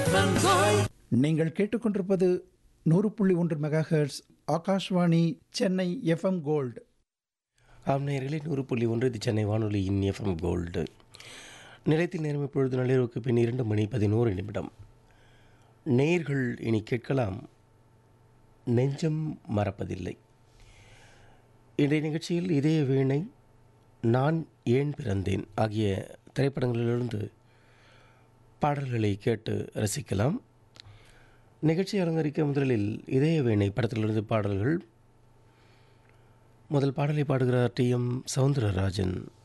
FM gold நீங்கள் கேட்டுக்கொண்டிருப்பது நூறு புள்ளி ஒன்று megahertz Akashvani Chennai FM gold ஆம் நேயர்களே நூறு புள்ளி ஒன்று இது சென்னை வானொலியின் எஃப்எம் கோல்டு நிலையத்தின் நேரம் இப்பொழுது நள்ளிரவுக்கு பின் இரண்டு மணி பதினோரு நிமிடம் நேர்கள் இனி கேட்கலாம் நெஞ்சம் மறப்பதில்லை இன்றைய நிகழ்ச்சியில் இதய வீணை நான் ஏன் பிறந்தேன் ஆகிய திரைப்படங்களிலிருந்து பாடல்களை கேட்டு ரசிக்கலாம் நிகழ்ச்சி அலங்கரிக்க முதலில் இதய வீணை படத்திலிருந்து பாடல்கள் முதல் பாடலை பாடுகிறார் டி எம் சவுந்தரராஜன்